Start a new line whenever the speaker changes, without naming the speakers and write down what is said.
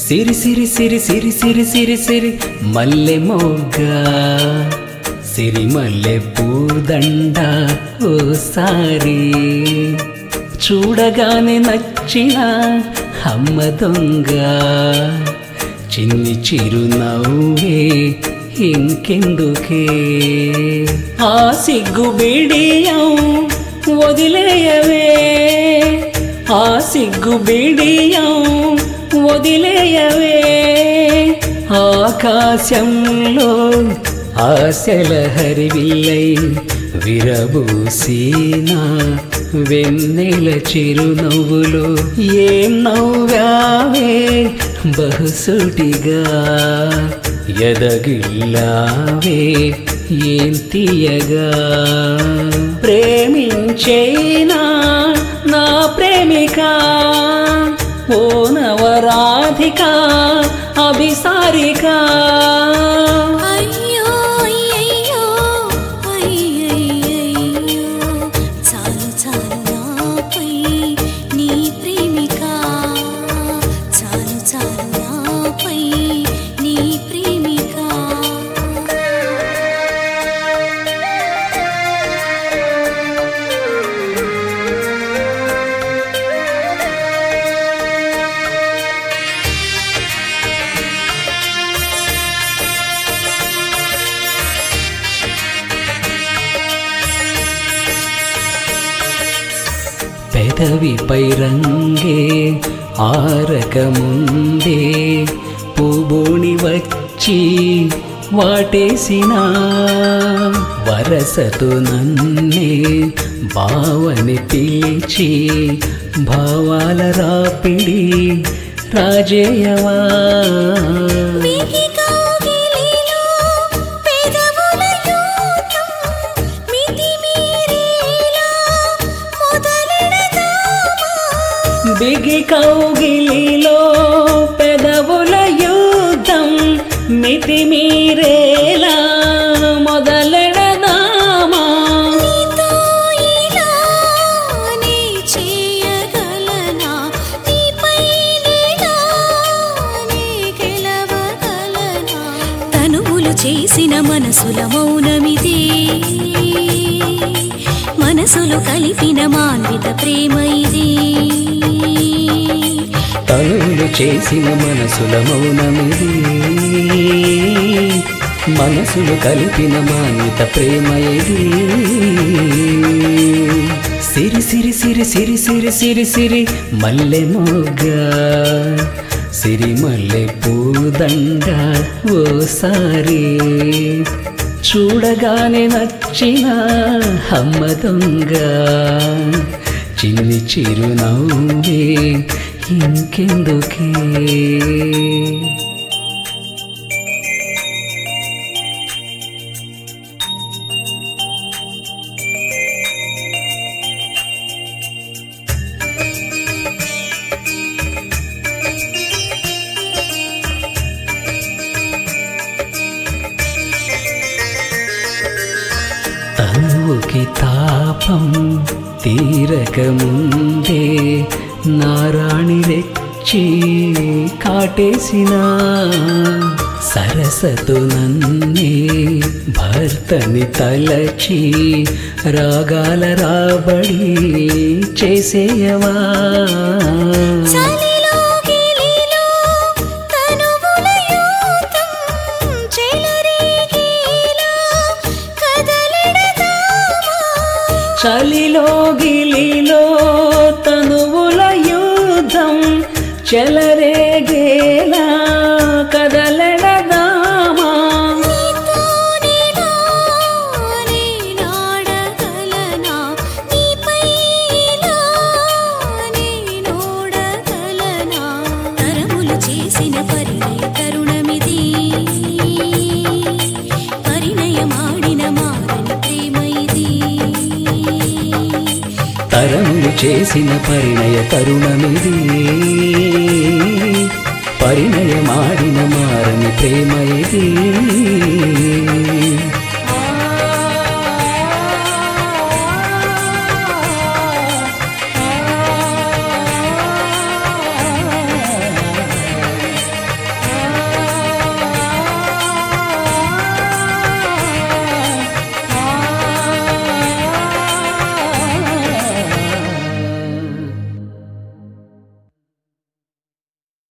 సిరి సిరి సిరి సిరి సిరి సిరి సిరి మల్లె మొగ్గ సిరి మల్లె పూదండ ఓసారి చూడగానే నచ్చిన అమ్మ దొంగ చిన్ని చిరునవ్వే ఇంకెందుకే ఆ సిగ్గు బిడియం వదిలేయవే ఆ సిగ్గు బిడియం వదిలేయవే ఆకాశంలో ఆశల హరివిల్లై విరబూసిన వెన్నెల చిరునవ్వులు ఏం నవ్వావే బహుసుటిగా ఎదగిల్లావే ఏం తీయగా ప్రేమించేనా నా ప్రేమిక ఓ నవరాధిక అభిసారిక
అయ్యో అయ్యయ్యో అయ్యయ్యయ్యో చాలు చాలు నాపై నీ ప్రేమిక చాలు చాలు నాపై నీ ప్రేమిక
పెదవిపై రంగే ఆరకముందే పూబోణి వచ్చి వాటేసిన వరసతో నన్నే భావని పిలిచి భావాల రాపిడి రాజేయవా
మిగి కౌగిలిలో పెదవుల యూతం మితిమీరేలా మొదలెడదామా
బిగి కౌగిలిలో పెదవుల యుద్ధం మితిమీరేలా మొదలెడదామా
నీతో ఇలా నీ చేయగలనా నీపై నేనా నీ గెలవగలనా తనువులు చేసిన మనసుల మౌనమిది మనసులు కలిపిన మాన్విత ప్రేమ ఇది
తనులు చేసిన మనసుల మౌనమిది మనసులు కలిపిన మాన్విత ప్రేమ ఇది సిరి సిరి సిరి సిరి సిరి సిరి సిరి మల్లె మొగ్గ సిరి మల్లె పూదండ ఓసారి చూడగానే నచ్చిన అమ్మ దొంగ చిన్ని చిరునవ్వే ఇంకెందుకే తనువుకి తాపం తీరక ముందే నారాణి రెచ్చి కాటేసిన సరసతు నన్నే భర్తని తలచి రాగాల రాబడి చేసేయవా
చలిలో గిలిలో తనువుల యూతం చెలరేగేలా కదలెడదామా
చలిలో గిలిలో తనువుల యుద్ధం చెలరేగేలా కదలెడదామా
నీతో నేనా నేనాడగలనా నీపై ఇలా నేనోడగలనా తరములు చేసిన పరిణయ తరుణమిది పరిణయమాడిన మారని ప్రేమ ఇది
తరములు చేసిన పరిణయ తరుణమిది పరిణయమాడిన మారని ప్రేమ ఇది